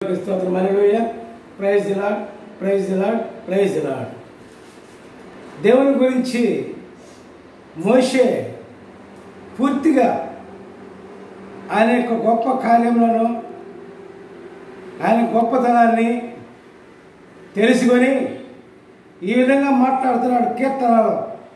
స్తోత్రం hallelujah praise the Lord praise the Lord praise the Lord దేవుని గురించి మోషే పూర్తిగా ఆయన యొక్క గొప్ప కార్యములను ఆయన గొప్పతనాన్ని తెలుసుకొని ఈ విధంగా మాట్లాడుతున్నాడు కీర్తనలో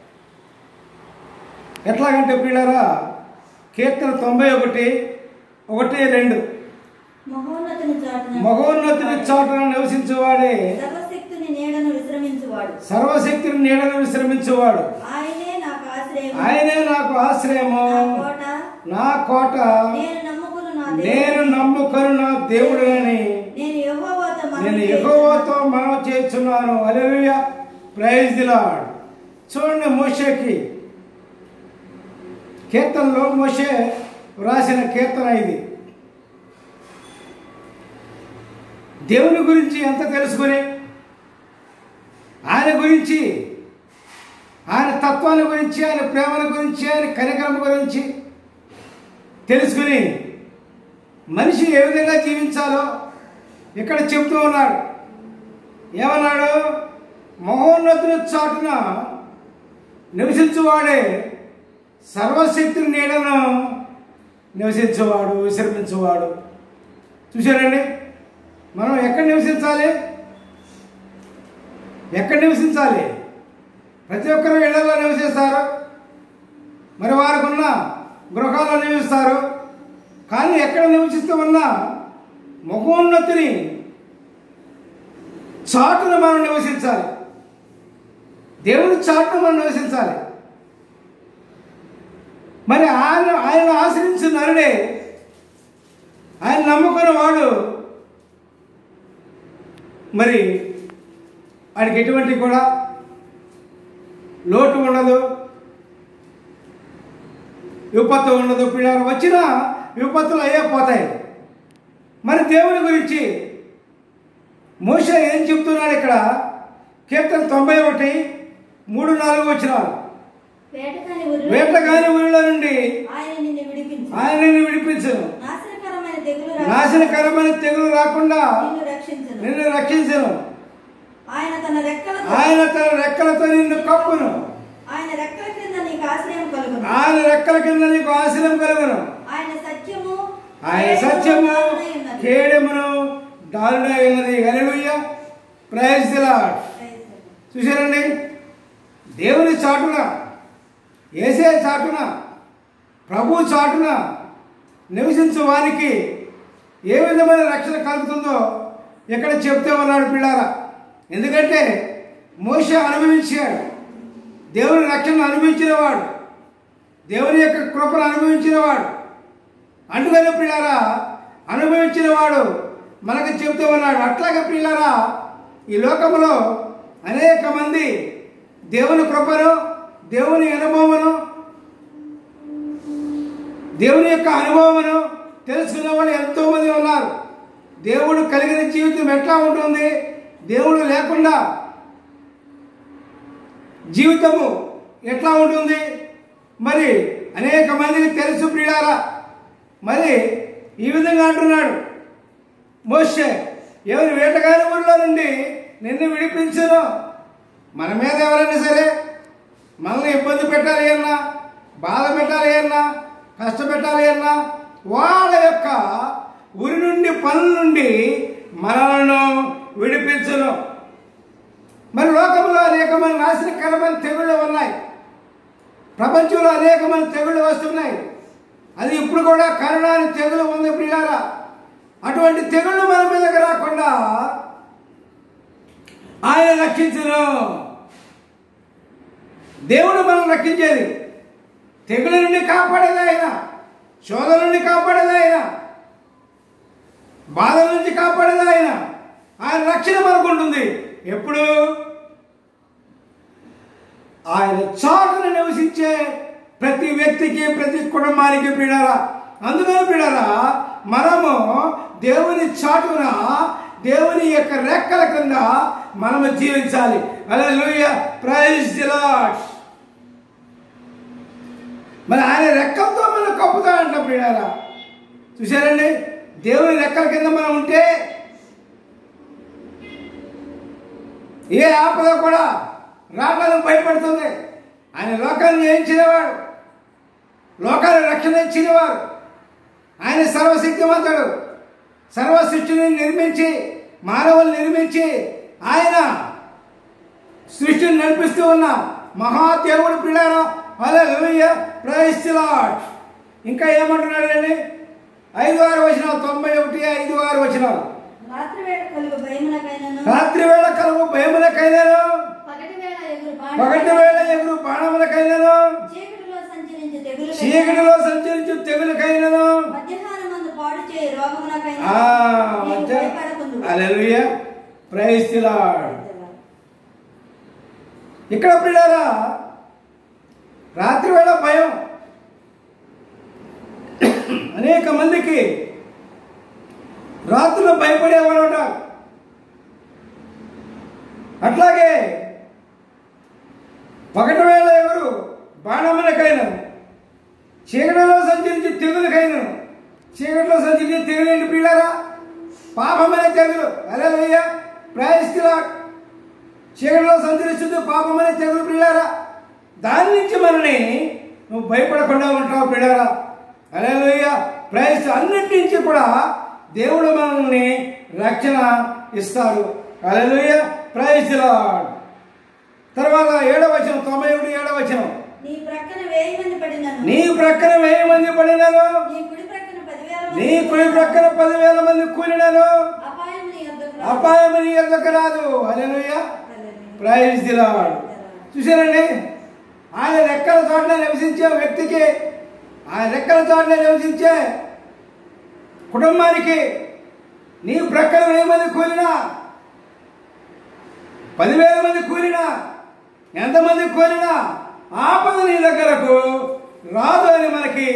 ఎట్లాగంటే పిల్లరా కీర్తన తొంభై ఒకటి ఒకటి రెండు మహోన్నతుని చాటున మహోన్నతుని చాటున నివసించువాడే సర్వశక్తుని నీడను విశ్రమించువాడు సర్వశక్తిని నీడను విశ్రమించువాడు ఆయనే నాకు ఆశ్రయం ఆయనే నాకు ఆశ్రయము నా కోట నా కోట నేను నమ్ముకును నా నేను దేవుడు నమ్ముకొను నా దేవుడు అని నేను యెహోవాతో మనవి నేను చేయుచున్నాను. ఎగోవతో మనం చేస్తున్నాను అలెలుయ ప్రైజ్ ది లార్డ్ చూడండి మోషేకి కీర్తనలో మోషే వ్రాసిన కీర్తన ఇది దేవుని గురించి ఎంత తెలుసుకొని ఆయన గురించి ఆయన తత్వాన్ని గురించి ఆయన ప్రేమల గురించి ఆయన కనికరం గురించి తెలుసుకుని మనిషి ఏ విధంగా జీవించాలో ఇక్కడ చెప్తూ ఉన్నాడు ఏమన్నాడు మహోన్నతుని చాటున నివసించువాడే సర్వశక్తిని నీడను నివసించేవాడు విశ్రమించేవాడు చూశారండి మనం ఎక్కడ నివసించాలి ఎక్కడ నివసించాలి ప్రతి ఒక్కరు ఇళ్లలో నివసిస్తారు మరి వారికి ఉన్న గృహాల్లో నివసిస్తారు కానీ ఎక్కడ నివసిస్తూ ఉన్నా మహోన్నతిని చాటున మనం నివసించాలి దేవుని చాటున మనం నివసించాలి మరి ఆయన ఆయన ఆశ్రయించిన నరుడే ఆయన నమ్ముకున్న వాడు మరి వాడికి ఎటువంటి కూడా లోటు ఉండదు విపత్తు ఉండదు పిల్లలు వచ్చిన విపత్తులు అయ్యే పోతాయి మరి దేవుని గురించి మోష ఏం చెప్తున్నాడు ఇక్కడ కీర్తన తొంభై ఒకటి మూడు నాలుగు వచ్చినాడు వేటకాని ఊరిలో వేటగాని ఊరిలో నుండి ఆయన నిన్ను విడిపించు ఆయన నిన్ను విడిపించను నాశనకరమైన తెగులు రాకుండా నాశనకరమైన తెగులు రాకుండా నిన్ను రక్షించును నిన్ను రక్షించను ఆయన తన రెక్కలతో ఆయన తన రెక్కలతో నిన్ను కప్పును ఆయన రెక్కల క్రింద నీకు ఆశ్రయం కలుగును ఆయన రెక్కల కింద నీకు ఆశ్రయం కలుగును ఆయన సత్యము ఆయన ప్రేమను సత్యము దారుణై ఉన్నది. కేడమును దారుణై ఉన్నది హల్లెలూయా ప్రైజ్ ది లార్డ్ చూశారండి దేవుని చాటున ఏసే చాటున ప్రభు చాటున నివసించు వారికి ఏ విధమైన రక్షణ కలుగుతుందో ఇక్కడ చెప్తే ఉన్నాడు పిల్లారా ఎందుకంటే మోష అనుభవించాడు దేవుని రక్షణ అనుభవించినవాడు దేవుని యొక్క కృపను అనుభవించినవాడు అందుకనే పిల్లారా అనుభవించినవాడు మనకు చెప్తూ ఉన్నాడు అట్లాగే పిల్లారా ఈ లోకంలో అనేక మంది దేవుని కృపను దేవుని అనుభవమును దేవుని యొక్క అనుభవమును తెలుసుకున్న వాళ్ళు ఎంతో మంది ఉన్నారు దేవుడు కలిగిన జీవితం ఎట్లా ఉంటుంది దేవుడు లేకుండా జీవితము ఎట్లా ఉంటుంది మరి అనేక మందికి తెలుసు ప్రియారా మరి ఈ విధంగా అంటున్నాడు మోషే ఎవరి వేటగాని ఊరిలో నుండి నిన్ను విడిపించను మన మీద ఎవరైనా సరే మనల్ని ఇబ్బంది పెట్టాలి అన్నా బాధ పెట్టాలి అన్నా కష్టపెట్టాలి అన్నా వాళ్ళ యొక్క ఉరి నుండి పనుల నుండి మనలను విడిపించను మరి లోకంలో అనేకమైన నాశనకరమైన తెగుళ్ళు ఉన్నాయి ప్రపంచంలో అనేకమైన తెగుళ్ళు వస్తున్నాయి అది ఇప్పుడు కూడా కరోనా అనే తెగులు ఉంది ప్రియారా అటువంటి తెగుళ్ళు మన మీదకి రాకుండా ఆయన రక్షించను దేవుడు మనం రక్షించేది తెగుల నుండి కాపాడేది ఆయన శోధన నుండి కాపాడేది ఆయన బాధ నుంచి కాపాడేది ఆయన ఆయన రక్షణ మనకు ఉంటుంది ఎప్పుడు ఆయన చాటును నివసించే ప్రతి వ్యక్తికి ప్రతి కుటుంబానికి పీడారా అందుకని పీడారా మనము దేవుని చాటున దేవుని యొక్క రెక్కల కింద మనము జీవించాలి అలా లూయ ప్రైజ్ ది లార్డ్ మరి ఆయన రెక్కలతో మనం కప్పుతా అంట పీడారా చూసారండి దేవుని రెక్కల కింద మనం ఉంటే ఏ ఆపద కూడా రావడానికి భయపడుతుంది ఆయన లోకాన్ని జయించినవాడు లోకాన్ని రక్షణ ఇచ్చినవాడు ఆయన సర్వశక్తివంతుడు సర్వ సృష్టిని నిర్మించి మానవులు నిర్మించి ఆయన సృష్టిని నడిపిస్తూ ఉన్న మహాదేవుడు పిల్లారా హల్లెలూయా ప్రైజ్ ది లార్డ్ ఇంకా ఏమంటున్నాడండి ఐదు ఆరు వచ్చిన తొంభై ఒకటి ఐదు ఆరు వచ్చిన రాత్రి వేళ కలుగు భయములకైనను రాత్రి వేళ కలుగు భయములకైనాను పగటి వేళ ఎగురు పగటి వేళ ఎగురు బాణములకైనాను చీకటిలో సంచరించే తెగులు చీకటిలో సంచరించు తెగులకైనాను మధ్యాహ్నం మందు పాడు చేయి రోగములకైనా ఆ, నీవు మధ్య భయపడకుండు. హల్లెలూయా ప్రైజ్ ది లార్డ్ ఇక్కడ పిల్లారా రాత్రి వేళ భయం అనేక మందికి రాత్రులు భయపడేవారు ఉంటారు అట్లాగే పగటి వేళ ఎవరు బాణములకైనా చీకటిలో సంచరించి తెగులకైనా చీకటిలో సంచరించి తెగులేంటి పిల్లరా పాపమనే తెగులు అలెలుయ్య ప్రయస్తిలా చీకటిలో సంచరిస్తుంది పాపమనే తెగులు పిల్లారా దాని నుంచి మనని నువ్వు భయపడకుండా ఉంటావు పిల్లారా అలెలుయ్య ప్రయస్ అన్నిటి నుంచి కూడా దేవుడు మనల్ని రక్షణ ఇస్తారు అలెలుయ్య ప్రయస్తిలా తర్వాత ఏడవ వచనం తొంభై ఒకటి ఏడవ వచనం నీ ప్రక్కన వేయి మంది పడినను నీ ప్రక్కన వెయ్యి మంది పడినారు నీ కుడి ప్రక్కన పదివేల మంది నీ కుడి ప్రక్కన పదివేల మంది కూలినారు అపాయం నీ యొద్దకు రాదు. అపాయం నీ ఎందుకు రాదు alleluia hallelujah. Praise the Lord చూసారండి ఆయన రెక్కల చోటన నివసించే వ్యక్తికి ఆయన రెక్కల చోటన నివసించే కుటుంబానికి నీ ప్రక్కన వెయ్యి మంది కూలినా పదివేల మంది కూలినా ఎంతమంది కూలినా ఆపద నీ దగ్గరకు రాదు అని మనకి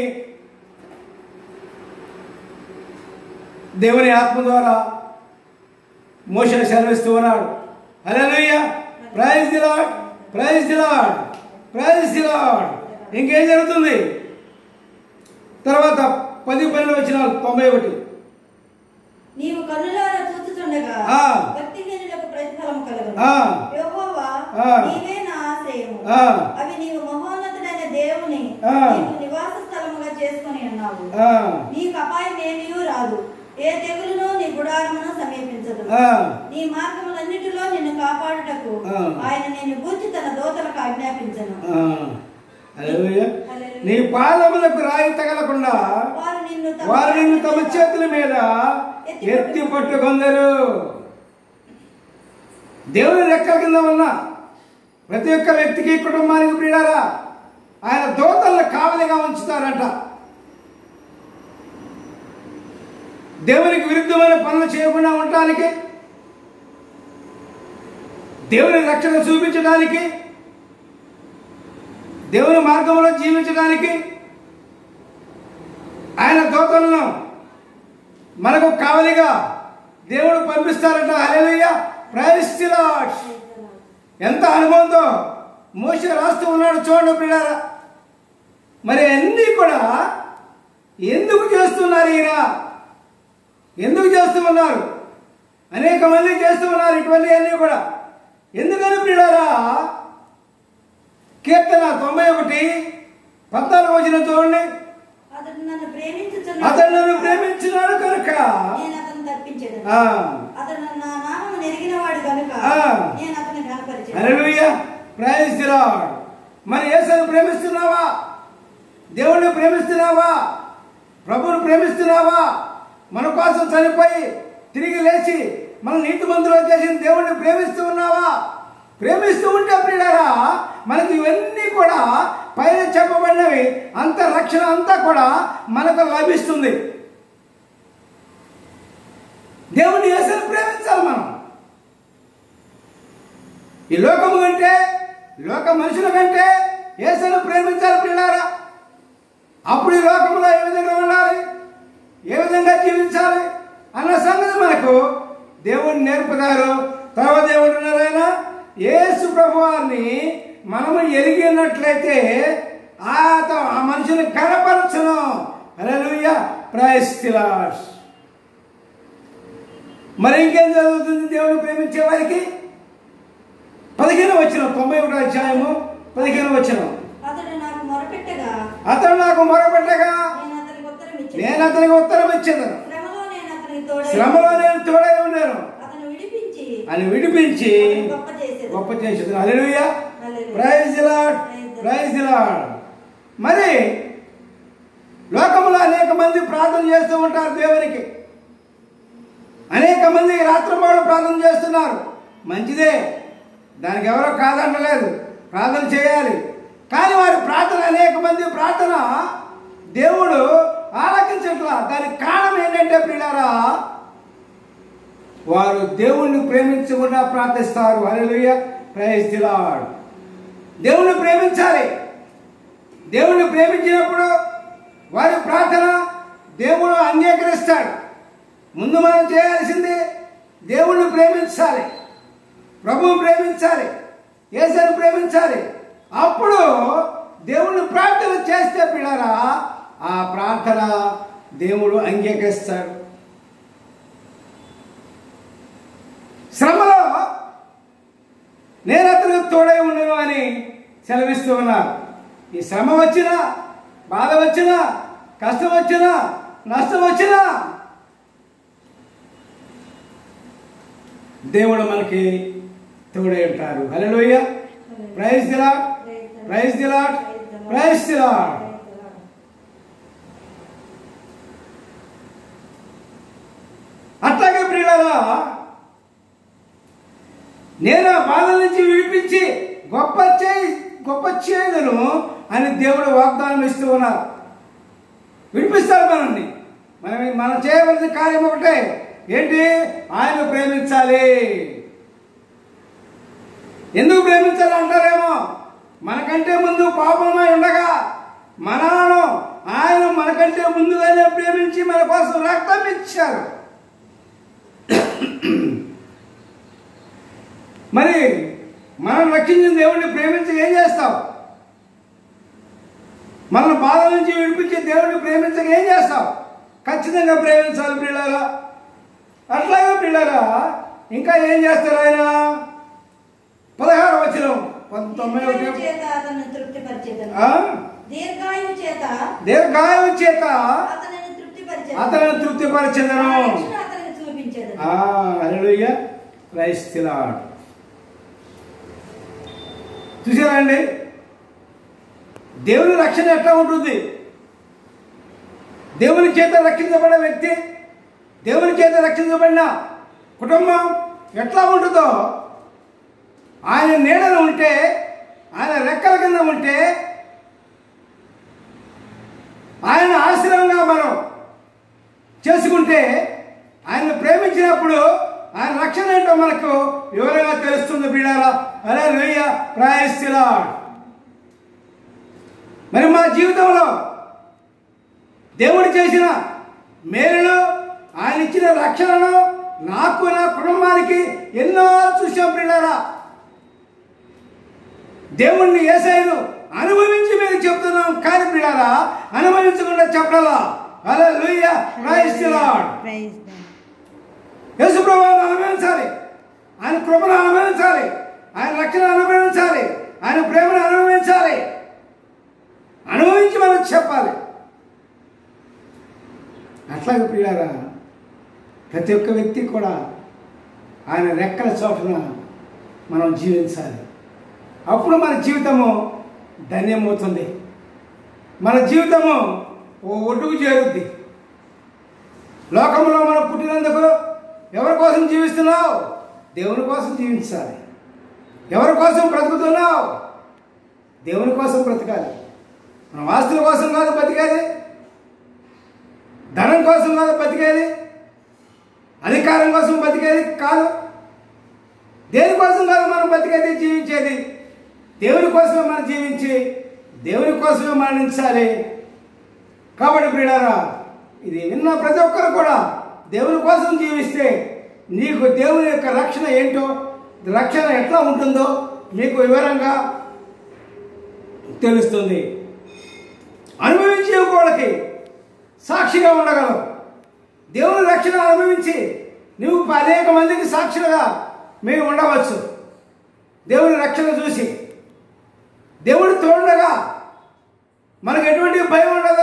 దేవుని ఆత్మ ద్వారా మోషన్ సెలవిస్తూ ఉన్నాడు hallelujah praise the Lord praise the Lord praise the Lord ఇంకేం జరుగుతుంది తర్వాత పది పన్నెండు వచ్చిన తొంభై ఒకటి నీవు కన్నులారా చూచుచుండగా ఆ. భక్తిహీనులకు ప్రతిఫలం కలుగును ఆ. యెహోవా ఆ. నీవే నా ఆశ్రయము ఆ. అవి నీవు మహోన్నతుడైన దేవుని ఆ. నీవు నివాస స్థలముగా చేసుకొని ఉన్నావు ఆ, నీకు అపాయం ఏమీ రాదు ఏ తెగులును నీ గుడారమును సమీపించదు ఆ, నీ మార్గములన్నిటిలో నిన్ను కాపాడుటకు ఆ. ఆయన నిన్ను గూర్చి తన దోతలకు ఆజ్ఞాపించను ఆ. హల్లెలూయా హల్లెలూయా. నీ పాదములకు రాయి తగలకుండా వారు నిన్ను తమ వారు నిన్ను తమ చేతుల మీద ఎత్తి పట్టుకొందరు దేవుని రెక్కల కింద ఉన్న ప్రతి ఒక్క వ్యక్తికి కుటుంబానికి ప్రియారా ఆయన దోతలను కావలిగా ఉంచుతారంట దేవునికి విరుద్ధమైన పనులు చేయకుండా ఉండటానికి దేవుని రక్షణ చూపించడానికి దేవుని మార్గంలో జీవించడానికి ఆయన దోతలను మనకు కావలిగా దేవుడు పంపిస్తారట హల్లెలూయ ప్రైజ్ ది లార్డ్ ఎంత అనుభవంతో మోసే రాస్తూ ఉన్నాడు చూడండి పిల్లారా మరి అన్నీ కూడా ఎందుకు చేస్తున్నారు ఈయన ఎందుకు చేస్తూ ఉన్నారు అనేక మంది చేస్తూ ఉన్నారు ఇటువంటి అన్నీ కూడా ఎందుకని పిల్లారా కీర్తన తొంభై ఒకటి పద్నాలుగు వచ్చిన చూడండి అతడు నన్ను ప్రేమించుచున్నాడు అతడు నన్ను ప్రేమించినాడు కనుక నేను అతను తప్పించేదను ఆ, అతడు నా నామము నెరిగిన వాడు కనుక ఆ. నేను అతని కనపరిచాను హల్లెలూయా ప్రైజ్ ది లార్డ్ మరి యేసుని ప్రేమిస్తున్నావా దేవుణ్ణి ప్రేమిస్తున్నావా ప్రభువుని ప్రేమిస్తున్నావా మన కోసం చనిపోయి తిరిగి లేచి మన నీతి మందులో చేసిన దేవుణ్ణి ప్రేమిస్తూ ఉన్నావా ప్రేమిస్తూ ఉంటే ప్రియులారా మనకి ఇవన్నీ కూడా పైన చెప్పబడినవి అంత రక్షణ అంతా కూడా మనకు లభిస్తుంది దేవుణ్ణి యేసుని ప్రేమించాలి మనం ఈ లోకము కంటే లోక మనుషుల కంటే యేసును ప్రేమించాలి పిల్లారా అప్పుడు ఈ లోకంలో ఏ విధంగా ఉండాలి ఏ విధంగా జీవించాలి అన్న సంగతి మనకు దేవుడు నేర్పుతారు తర్వాత ఏమంటున్నారు ఆయన యేసు ప్రభువారిని మనము ఎరిగినట్లయితే ఆ త- ఆ మనుషుని కనపరచను హల్లెలూయా ప్రైస్ ది లార్డ్ మరి ఇంకేం జరుగుతుంది దేవుని ప్రేమించే వారికి పదిహేను వచ్చిన తొంభై ఒకటో అధ్యాయము పదిహేను వచ్చిన అతడు నాకు మొరపెట్టగా అతడు నాకు మొరపెట్టగా నేను అతనికి ఉత్తరం ఇచ్చాను నేను అతనికి ఉత్తరం ఇచ్చింది శ్రమలో నేను అతనికి తోడై శ్రమలో నేను తోడై ఉన్నాను అతను విడిపించి అని విడిపించి అతను గొప్ప చేసేది గొప్ప చేసేది అలెలుయ్య హల్లెలూయా. ప్రైజ్ లాడ్ ప్రైజ్ లాడ్ మరి లోకంలో అనేక మంది ప్రార్థన చేస్తూ ఉంటారు దేవునికి అనేక మంది రాత్రింబాడు ప్రార్థన చేస్తున్నారు మంచిదే దానికి ఎవరో కాదంటలేదు ప్రార్థన చేయాలి కానీ వారి ప్రార్థన అనేక మంది ప్రార్థన దేవుడు ఆలకించట్లా దానికి కారణం ఏంటంటే ప్రియులారా వారు దేవుణ్ణి ప్రేమించకుండా ప్రార్థిస్తారు హల్లెలూయా ప్రైజ్ ది లార్డ్ దేవుణ్ణి ప్రేమించాలి దేవుణ్ణి ప్రేమించినప్పుడు వారి ప్రార్థన దేవుడు అంగీకరిస్తాడు ముందు మనం చేయాల్సింది దేవుణ్ణి ప్రేమించాలి ప్రభువు ప్రేమించాలి యేసుని ప్రేమించాలి అప్పుడు దేవుణ్ణి ప్రార్థన చేస్తే పిల్లరా ఆ ప్రార్థన దేవుడు అంగీకరిస్తాడు శ్రమలో నేను అతనికి తోడై ఉండను అని సెలవిస్తూ ఉన్నారు ఈ శ్రమ వచ్చినా బాధ వచ్చినా కష్టం వచ్చినా నష్టం వచ్చినా దేవుడు మనకి తోడై ఉంటారు హలోయ praise the Lord praise the Lord praise the Lord అట్లాగే ప్రియులారా నేను ఆ బాధల నుంచి విడిపించి గొప్ప చేయి గొప్ప చేయదును అని దేవుడు వాగ్దానం ఇస్తూ ఉన్నారు విడిపిస్తారు మనల్ని మనం మనం చేయవలసిన కార్యం ఒకటే ఏంటి ఆయన ప్రేమించాలి ఎందుకు ప్రేమించాలి అంటారేమో మనకంటే ముందు పాపమై ఉండగా మనను ఆయన మనకంటే ముందుగానే ప్రేమించి మన కోసం రక్తం ఇచ్చారు మరి మనం రక్షించిన దేవుడిని ప్రేమించి ఏం చేస్తావు మన బాధ నుంచి విడిపించే దేవుడిని ప్రేమించక ఏం చేస్తావు ఖచ్చితంగా ప్రేమించాలి పిల్లరా అట్లాగే పిల్లరా ఇంకా ఏం చేస్తారు ఆయన పదహారు వచ్చిన పంతొమ్మిది దీర్ఘాయువు ఒకటి చేత అతను తృప్తిపరిచేదను ఆ? దీర్ఘాయువు చేత దీర్ఘాయువు చేత అతనిని తృప్తిపరిచేదను అతను తృప్తిపరచెదను ఆ రక్షణ అతనికి చూపించేదను అలలుయ్య క్రైస్తలాడ్ చూసారా అండి దేవుని రక్షణ ఎట్లా ఉంటుంది దేవుని చేత రక్షించబడిన వ్యక్తి దేవుని చేత రక్షించబడిన కుటుంబం ఎట్లా ఉంటుందో ఆయన నీడన ఉంటే ఆయన రెక్కల కింద ఉంటే ఆయన ఆశ్రయంగా మనం చేసుకుంటే ఆయన ప్రేమించినప్పుడు ఆయన రక్షణ ఏంటో మనకు వివరంగా తెలుస్తుంది బిడారా అరే లోయ ప్రాయస్థిలా మరి మా జీవితంలో దేవుడు చేసిన మేలును ఆయన ఇచ్చిన రక్షణను నాకు నా కుటుంబానికి ఎన్నో చూసాం పిల్లారా దేవుణ్ణి ఏసైను అనుభవించి మీరు చెప్తున్నాం కానీ పిల్లారా అనుభవించకుండా చెప్పాలా అలా లూయ క్రైస్తలాడ్ ప్రైజ్ యేసు ప్రభువును అనుభవించాలి ఆయన కృపను అనుభవించాలి ఆయన రక్షణ అనుభవించాలి ఆయన ప్రేమను అనుభవించాలి అనుభవించి మనం చెప్పాలి అట్లాగే ప్రియారా ప్రతి ఒక్క వ్యక్తి కూడా ఆయన రెక్కల చోటున మనం జీవించాలి అప్పుడు మన జీవితము ధన్యమవుతుంది మన జీవితము ఓ ఒడ్డుకు చేరుద్ది లోకంలో మనం పుట్టినందుకు ఎవరి కోసం జీవిస్తున్నావు దేవుని కోసం జీవించాలి ఎవరి కోసం బ్రతుకుతున్నావు దేవుని కోసం బ్రతకాలి మన ఆస్తుల కోసం కాదు బతికేది ధనం కోసం కాదు బతికేది అధికారం కోసం బతికేది కాదు దేనికోసం కాదు మనం బతికేది జీవించేది దేవుని కోసమే మనం జీవించి దేవుని కోసమే మరణించాలి కాబట్టి ప్రియులారా ఇది విన్న ప్రతి ఒక్కరు కూడా దేవుని కోసం జీవిస్తే నీకు దేవుని యొక్క రక్షణ ఏంటో రక్షణ ఎట్లా ఉంటుందో మీకు వివరంగా తెలుస్తుంది అనుభవించే వాళ్ళకి సాక్షిగా ఉండగలవు దేవుని రక్షణ అనుభవించి నువ్వు అనేక మందికి సాక్షులుగా మేము ఉండవచ్చు దేవుని రక్షణ చూసి దేవుడు తోడుగా మనకు ఎటువంటి భయం ఉండదు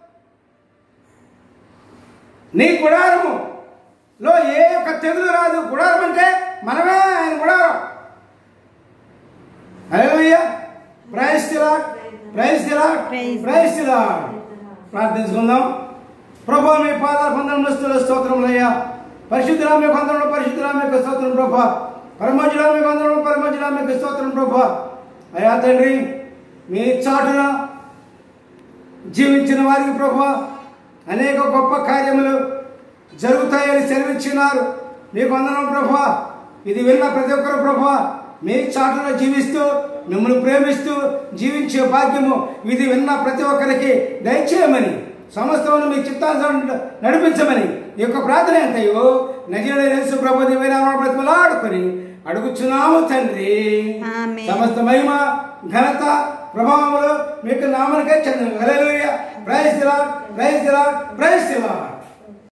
నీ గుడారము లో ఏ ఒక్క తెగులు రాదు గుడారం అంటే మనమే ఆయన గుడారం హల్లెలూయా praise the Lord praise the Lord Praise praise the Lord ప్రార్థించుకుందాం ప్రభు మీ పాదాల పొందడం స్తోత్రములయ్యా పరిశుద్ధుల మీ కొందరం పరిశుద్ధుల మీకు స్తోత్రం ప్రభా పరమజుల మీ కొందరం పరమజుల మీకు స్తోత్రం ప్రభా అయ్యా తండ్రి మీ చాటున జీవించిన వారికి ప్రభు అనేక గొప్ప కార్యములు జరుగుతాయని సెలవిచ్చినారు మీకు వందనం ప్రభు ఇది విన్న ప్రతి ఒక్కరు ప్రభు మీ చాటున జీవిస్తూ మిమ్మల్ని ప్రేమిస్తూ జీవించే భాగ్యము ఇది విన్న ప్రతి ఒక్కరికి దయచేయమని సమస్తమును మీ చిత్తానుసారం నడిపించమని ఈ యొక్క ప్రార్థన ఎంతయో నజీడ యేసు ప్రభు దివ్యన బ్రతిమలాడుకొని అడుగుచున్నాము తండ్రి ఆమేన్. సమస్త మహిమ ఘనత ప్రభావములు మీకు నామనికే చెందిన హల్లెలూయా praise the Lord praise the Lord praise the lord